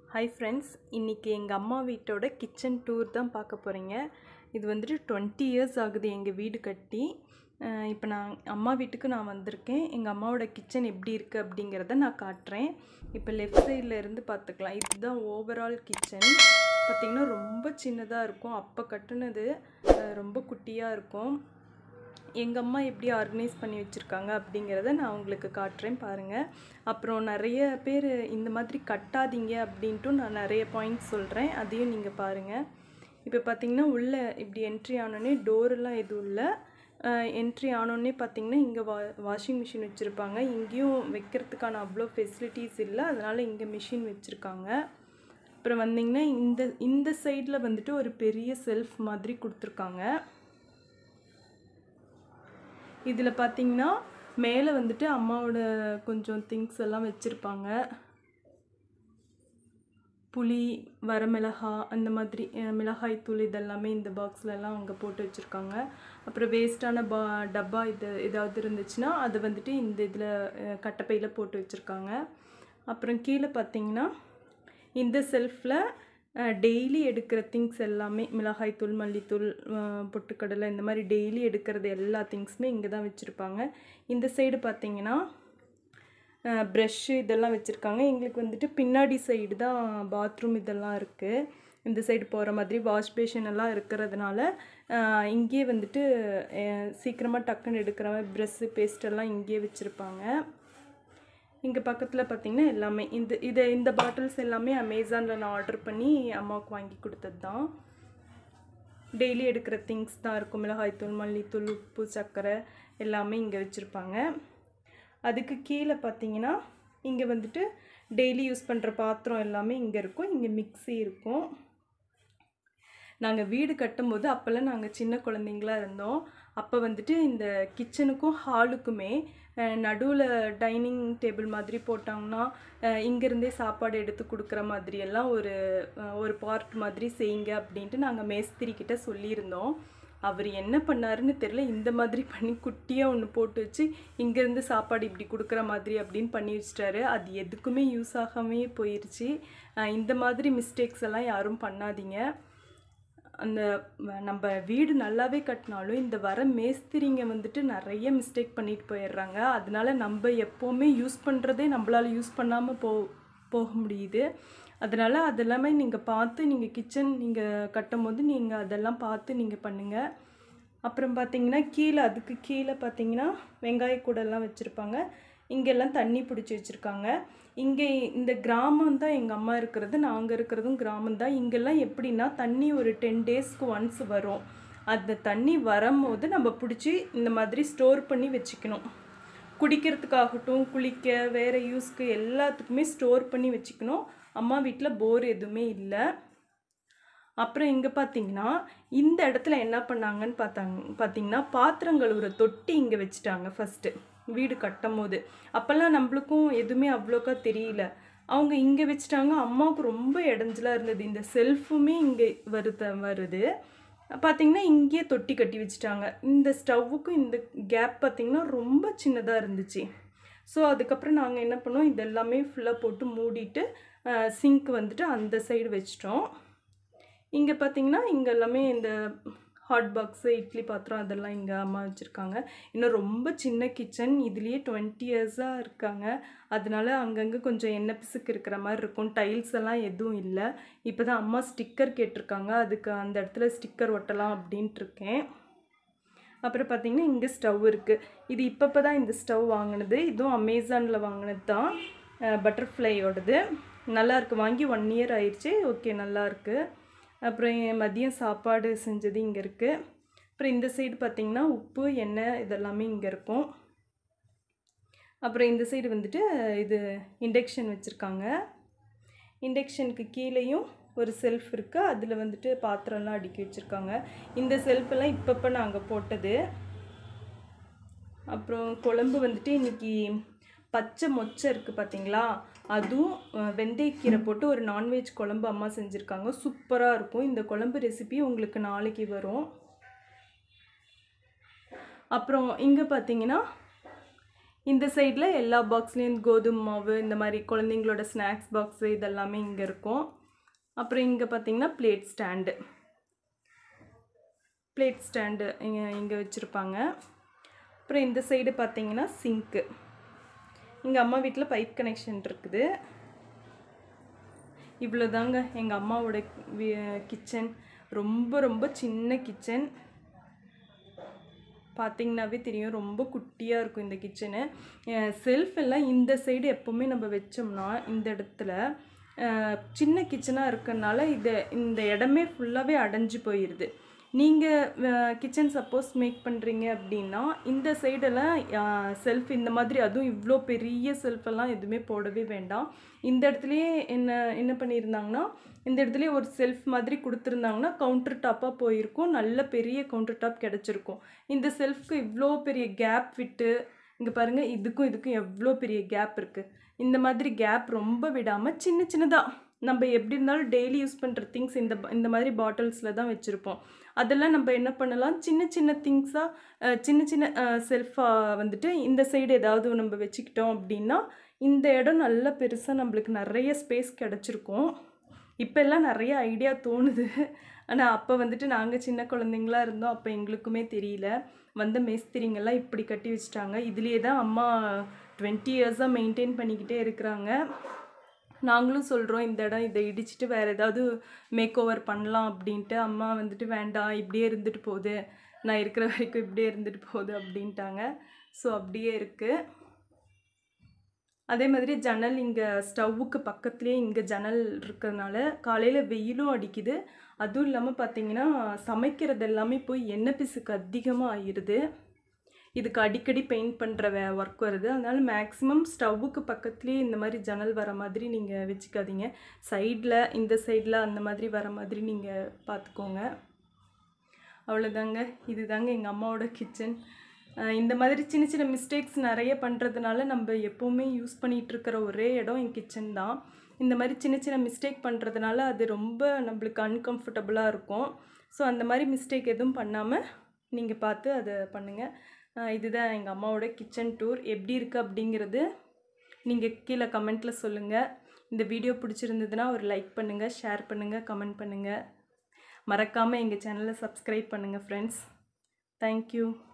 hi friends இன்றைக்கி எங்கள் அம்மா வீட்டோட கிச்சன் டூர் தான் பார்க்க போகிறீங்க இது வந்துட்டு டுவெண்ட்டி இயர்ஸ் ஆகுது எங்கள் வீடு கட்டி இப்போ நான் அம்மா வீட்டுக்கு நான் வந்திருக்கேன் எங்கள் அம்மாவோட கிச்சன் எப்படி இருக்குது அப்படிங்கிறத நான் காட்டுறேன் இப்போ லெஃப்ட் சைடில் இருந்து பார்த்துக்கலாம் இதுதான் ஓவரால் கிச்சன் பார்த்திங்கன்னா ரொம்ப சின்னதாக இருக்கும் அப்போ கட்டுனது அஹ், ரொம்ப குட்டியாக இருக்கும் எங்கள் அம்மா எப்படி ஆர்கனைஸ் பண்ணி வச்சுருக்காங்க அப்படிங்கிறத நான் உங்களுக்கு காட்டுறேன் பாருங்கள் அப்புறம் நிறைய பேர் இந்த மாதிரி கட்டாதீங்க அப்படின்ட்டு நான் நிறைய பாயிண்ட்ஸ் சொல்கிறேன் அதையும் நீங்கள் பாருங்கள் இப்போ பார்த்தீங்கன்னா உள்ளே இப்படி என்ட்ரி ஆனோடனே டோரெல்லாம் எதுவும் இல்லை என்ட்ரி ஆனோடனே பார்த்தீங்கன்னா இங்கே வா வாஷிங் மிஷின் வச்சுருப்பாங்க இங்கேயும் வைக்கிறதுக்கான அவ்வளோ ஃபெசிலிட்டிஸ் இல்லை அதனால் இங்கே மிஷின் வச்சுருக்காங்க அப்புறம் வந்தீங்கன்னா இந்த இந்த சைடில் வந்துட்டு ஒரு பெரிய செல்ஃப் மாதிரி கொடுத்துருக்காங்க இதில் பார்த்தீங்கன்னா மேலே வந்துட்டு அம்மாவோட கொஞ்சம் திங்ஸ் எல்லாம் வச்சுருப்பாங்க புளி வரமிளகா அந்த மாதிரி அஹ், மிளகாய் தூள் இதெல்லாமே இந்த பாக்ஸ்ல எல்லாம் அங்கே போட்டு வச்சுருக்காங்க அப்புறம் வேஸ்ட்டான பா டப்பா இது ஏதாவது இருந்துச்சுன்னா அது வந்துட்டு இந்த இதில் கட்டப்பையில் போட்டு வச்சுருக்காங்க அப்புறம் கீழே பார்த்தீங்கன்னா இந்த செல்ஃபில் டெய்லி எடுக்கிற திங்ஸ் எல்லாமே மிளகாய்த்தூள் மல்லித்தூள் அஹ், பொட்டுக்கடலை இந்த மாதிரி டெய்லி எடுக்கிறது எல்லா திங்ஸுமே இங்கே தான் வச்சுருப்பாங்க இந்த சைடு பார்த்தீங்கன்னா ப்ரஷ்ஷு இதெல்லாம் வச்சுருக்காங்க எங்களுக்கு வந்துட்டு பின்னாடி சைடு தான் பாத்ரூம் இதெல்லாம் இருக்குது இந்த சைடு போகிற மாதிரி வாஷ் பேஷன் எல்லாம் இருக்கிறதுனால அஹ், இங்கேயே வந்துட்டு சீக்கிரமாக டக்குன்னு எடுக்கிற மாதிரி ப்ரெஷ்ஷு பேஸ்ட் எல்லாம் இங்கேயே வச்சுருப்பாங்க இங்கே பக்கத்தில் பார்த்தீங்கன்னா எல்லாமே இந்த இது இந்த பாட்டில்ஸ் எல்லாமே அமேசானில் நான் ஆர்டர் பண்ணி அம்மாவுக்கு வாங்கி கொடுத்தது தான் டெய்லி எடுக்கிற திங்ஸ் தான் இருக்கும் மிளகாய்த்தூள் மல்லித்தூள் உப்பு சர்க்கரை எல்லாமே இங்கே வச்சுருப்பாங்க அதுக்கு கீழே பார்த்தீங்கன்னா இங்கே வந்துட்டு டெய்லி யூஸ் பண்ணுற பாத்திரம் எல்லாமே இங்கே இருக்கும் இங்கே மிக்ஸி இருக்கும் நாங்கள் வீடு கட்டும்போது அப்போல்லாம் நாங்கள் சின்ன குழந்தைங்களா இருந்தோம் அப்போ வந்துட்டு இந்த கிச்சனுக்கும் ஹாலுக்குமே நடுவில் டைனிங் டேபிள் மாதிரி போட்டாங்கன்னா அஹ், இங்கேருந்தே சாப்பாடு எடுத்து கொடுக்குற மாதிரி எல்லாம் ஒரு அஹ், ஒரு பார்ட் மாதிரி செய்யுங்க அப்படின்ட்டு நாங்கள் மேஸ்திரி கிட்ட சொல்லியிருந்தோம் அவர் என்ன பண்ணாருன்னு தெரியல இந்த மாதிரி பண்ணி குட்டியாக ஒன்று போட்டு வச்சு இங்கேருந்து சாப்பாடு இப்படி கொடுக்குற மாதிரி அப்படின்னு பண்ணி வச்சிட்டாரு அது எதுக்குமே யூஸ் ஆகாமே போயிடுச்சு அஹ், இந்த மாதிரி மிஸ்டேக்ஸ் எல்லாம் யாரும் பண்ணாதீங்க அந்த வ- நம்ம வீடு நல்லாவே கட்டினாலும் இந்த வர மேஸ்திரிங்க வந்துட்டு நிறைய மிஸ்டேக் பண்ணிட்டு போயிடுறாங்க அதனால நம்ம எப்போவுமே யூஸ் பண்ணுறதே நம்மளால யூஸ் பண்ணாமல் போ போக முடியுது அதனால் அதெல்லாமே நீங்கள் பார்த்து நீங்கள் கிச்சன் நீங்கள் கட்டும் போது நீங்கள் அதெல்லாம் பார்த்து நீங்கள் பண்ணுங்கள் அப்புறம் பார்த்தீங்கன்னா கீழே அதுக்கு கீழே பார்த்தீங்கன்னா வெங்காய கூடெல்லாம் வச்சுருப்பாங்க இங்கெல்லாம் தண்ணி பிடிச்சி வச்சுருக்காங்க இங்கே இந்த கிராமம் தான் எங்கள் அம்மா இருக்கிறது நாங்கள் இருக்கிறதும் கிராமம் தான் இங்கெல்லாம் எப்படின்னா தண்ணி ஒரு டென் டேஸ்க்கு ஒன்ஸ் வரும் அந்த தண்ணி வரும்போது நம்ம பிடிச்சி இந்த மாதிரி ஸ்டோர் பண்ணி வச்சுக்கணும் குடிக்கிறதுக்காகட்டும் குளிக்க வேறு யூஸ்க்கு எல்லாத்துக்குமே ஸ்டோர் பண்ணி வச்சுக்கணும் அம்மா வீட்டில் போர் எதுவுமே இல்லை அப்புறம் இங்கே பார்த்தீங்கன்னா இந்த இடத்துல என்ன பண்ணாங்கன்னு பார்த்தாங்க பார்த்தீங்கன்னா பாத்திரம் கழுவுற தொட்டி இங்கே வச்சுட்டாங்க ஃபஸ்ட்டு வீடு கட்டும் போது அப்போல்லாம் நம்மளுக்கும் எதுவுமே அவ்வளோக்கா தெரியல அவங்க இங்கே வச்சுட்டாங்க அம்மாவுக்கு ரொம்ப இடைஞ்சலாக இருந்தது இந்த செல்ஃபுமே இங்கே வருத வருது பார்த்தீங்கன்னா இங்கேயே தொட்டி கட்டி வச்சுட்டாங்க இந்த ஸ்டவ்வுக்கும் இந்த கேப் பார்த்தீங்கன்னா ரொம்ப சின்னதாக இருந்துச்சு ஸோ அதுக்கப்புறம் நாங்கள் என்ன பண்ணோம் இதெல்லாமே ஃபுல்லாக போட்டு மூடிட்டு சிங்க் வந்துட்டு அந்த சைடு வச்சிட்டோம் இங்கே பார்த்தீங்கன்னா இங்கே எல்லாமே இந்த ஹாட் பாக்ஸு இட்லி பாத்திரம் அதெல்லாம் இங்கே அம்மா வச்சுருக்காங்க இன்னும் ரொம்ப சின்ன கிச்சன் இதுலேயே டுவெண்ட்டி இயர்ஸாக இருக்காங்க அதனால அங்கங்கே கொஞ்சம் எண்ணெய் பிசுக்கு இருக்கிற மாதிரி இருக்கும் டைல்ஸ் எல்லாம் எதுவும் இல்லை இப்போ தான் அம்மா ஸ்டிக்கர் கேட்டிருக்காங்க அதுக்கு அந்த இடத்துல ஸ்டிக்கர் ஒட்டலாம் அப்படின்ட்டு இருக்கேன் அப்புறம் பார்த்தீங்கன்னா இங்கே ஸ்டவ் இருக்குது இது இப்போ தான் இந்த ஸ்டவ் வாங்கினது இதுவும் அமேசானில் வாங்கினது தான் பட்டர்ஃப்ளையோடது நல்லா இருக்கு வாங்கி ஒன் இயர் ஆயிடுச்சு ஓகே நல்லா இருக்கு அப்புறம் என் மதியம் சாப்பாடு செஞ்சது இங்கே இருக்குது அப்புறம் இந்த சைடு பார்த்தீங்கன்னா உப்பு எண்ணெய் இதெல்லாமே இங்கே இருக்கும் அப்புறம் இந்த சைடு வந்துட்டு இது இண்டக்ஷன் வச்சுருக்காங்க இண்டக்ஷனுக்கு கீழேயும் ஒரு செல்ஃப் இருக்குது அதில் வந்துட்டு பாத்திரம்லாம் அடுக்கி வச்சுருக்காங்க இந்த செல்ஃபெல்லாம் இப்பப்போ நாங்கள் போட்டது அப்புறம் குழம்பு வந்துட்டு இன்னைக்கு பச்சை மொச்சை இருக்குது பார்த்தீங்களா அதுவும் அஹ், வெந்தயக்கீரை போட்டு ஒரு நான்வெஜ் குழம்பு அம்மா செஞ்சுருக்காங்க சூப்பராக இருக்கும் இந்த குழம்பு ரெசிபி உங்களுக்கு நாளைக்கு வரும் அப்புறம் இங்கே பார்த்தீங்கன்னா இந்த சைடில் எல்லா பாக்ஸ்லேயும் கோதுமை மாவு இந்த மாதிரி குழந்தைங்களோட ஸ்நாக்ஸ் பாக்ஸு இதெல்லாமே இங்கே இருக்கும் அப்புறம் இங்கே பார்த்தீங்கன்னா பிளேட் ஸ்டாண்டு பிளேட் ஸ்டாண்டு இங்கே இங்கே வச்சுருப்பாங்க அப்புறம் இந்த சைடு பார்த்தீங்கன்னா சிங்க்கு எங்கள் அம்மா வீட்டில் பைப் கனெக்ஷன் இருக்குது இவ்வளோதாங்க எங்கள் அம்மாவோட கிச்சன் ரொம்ப ரொம்ப சின்ன கிச்சன் பார்த்தீங்கன்னாவே தெரியும் ரொம்ப குட்டியாக இருக்கும் இந்த கிச்சனு செல்ஃப் எல்லாம் இந்த சைடு எப்போவுமே நம்ம வச்சோம்னா இந்த இடத்துல அஹ், சின்ன கிச்சனாக இருக்கறனால இது இந்த இடமே ஃபுல்லாகவே அடைஞ்சு போயிடுது நீங்கள் கிச்சன் சப்போஸ் மேக் பண்ணுறீங்க அப்படின்னா இந்த சைடெல்லாம் செல்ஃப் இந்த மாதிரி அதுவும் இவ்வளோ பெரிய செல்ஃபெல்லாம் எதுவுமே போடவே வேண்டாம் இந்த இடத்துலையே என்ன என்ன பண்ணியிருந்தாங்கன்னா இந்த இடத்துலயே ஒரு செல்ஃப் மாதிரி கொடுத்துருந்தாங்கன்னா கவுண்டர் டாப்பாக போயிருக்கும் நல்ல பெரிய கவுண்டர் டாப் கிடச்சிருக்கும் இந்த செல்ஃப்க்கு இவ்வளோ பெரிய கேப் விட்டு இங்கே பாருங்கள் இதுக்கும் இதுக்கும் எவ்வளோ பெரிய கேப் இருக்குது இந்த மாதிரி கேப் ரொம்ப விடாமல் சின்ன சின்னதாக நம்ம எப்படி இருந்தாலும் டெய்லி யூஸ் பண்ணுற திங்ஸ் இந்த ப- இந்த மாதிரி பாட்டில்ஸில் தான் வச்சுருப்போம் அதெல்லாம் நம்ம என்ன பண்ணலாம் சின்ன சின்ன திங்ஸாக சின்ன சின்ன செல்ஃபாக வந்துட்டு இந்த சைடு ஏதாவது நம்ம வச்சுக்கிட்டோம் அப்படின்னா இந்த இடம் நல்லா பெருசாக நம்மளுக்கு நிறைய ஸ்பேஸ் கிடச்சிருக்கும் இப்போ எல்லாம் நிறைய ஐடியா தோணுது ஆனால் அப்போ வந்துட்டு நாங்கள் சின்ன குழந்தைங்களா இருந்தோம் அப்போ எங்களுக்குமே தெரியல வந்த மேஸ்திரிங்கெல்லாம் இப்படி கட்டி வச்சிட்டாங்க இதுலேயே தான் அம்மா டுவெண்ட்டி இயர்ஸாக மெயின்டைன் பண்ணிக்கிட்டே இருக்கிறாங்க நாங்களும் சொல்கிறோம் இந்த இடம் இதை இடிச்சிட்டு வேறு ஏதாவது மேக் ஓவர் பண்ணலாம் அப்படின்ட்டு அம்மா வந்துட்டு வேண்டாம் இப்படியே இருந்துட்டு போகுது நான் இருக்கிற வரைக்கும் இப்படியே இருந்துட்டு போகுது அப்படின்ட்டாங்க ஸோ அப்படியே இருக்குது அதே மாதிரி ஜன்னல் இங்கே ஸ்டவ்வுக்கு பக்கத்துலேயே இங்கே ஜன்னல் இருக்கிறதுனால காலையில் வெயிலும் அடிக்குது அதுவும் இல்லாமல் பார்த்தீங்கன்னா சமைக்கிறது எல்லாமே போய் எண்ணெய் பிசுக்கு அதிகமாக ஆயிடுது இதுக்கு அடிக்கடி பெயிண்ட் பண்ணுற வே ஒர்க் வருது அதனால மேக்ஸிமம் ஸ்டவ்வுக்கு பக்கத்துலேயே இந்த மாதிரி ஜன்னல் வர மாதிரி நீங்கள் வச்சுக்காதீங்க சைடில் இந்த சைடில் அந்த மாதிரி வர மாதிரி நீங்கள் பார்த்துக்கோங்க அவ்வளோதாங்க இதுதாங்க எங்கள் அம்மாவோட கிச்சன் இந்த மாதிரி சின்ன சின்ன மிஸ்டேக்ஸ் நிறைய பண்ணுறதுனால நம்ம எப்போவுமே யூஸ் பண்ணிகிட்டு இருக்கிற ஒரே இடம் என் கிச்சன் தான் இந்த மாதிரி சின்ன சின்ன மிஸ்டேக் பண்ணுறதுனால அது ரொம்ப நம்மளுக்கு அன்கம்ஃபர்டபுளாக இருக்கும் ஸோ அந்த மாதிரி மிஸ்டேக் எதுவும் பண்ணாமல் நீங்கள் பார்த்து அதை பண்ணுங்கள் அஹ் இதுதான் எங்கள் அம்மாவோட கிச்சன் டூர் எப்படி இருக்குது அப்படிங்கிறது நீங்கள் கீழே கமெண்ட்டில் சொல்லுங்கள் இந்த வீடியோ பிடிச்சிருந்ததுன்னா ஒரு லைக் பண்ணுங்கள் ஷேர் பண்ணுங்கள் கமெண்ட் பண்ணுங்கள் மறக்காமல் எங்கள் சேனலை சப்ஸ்கிரைப் பண்ணுங்கள் ஃப்ரெண்ட்ஸ் தேங்க்யூ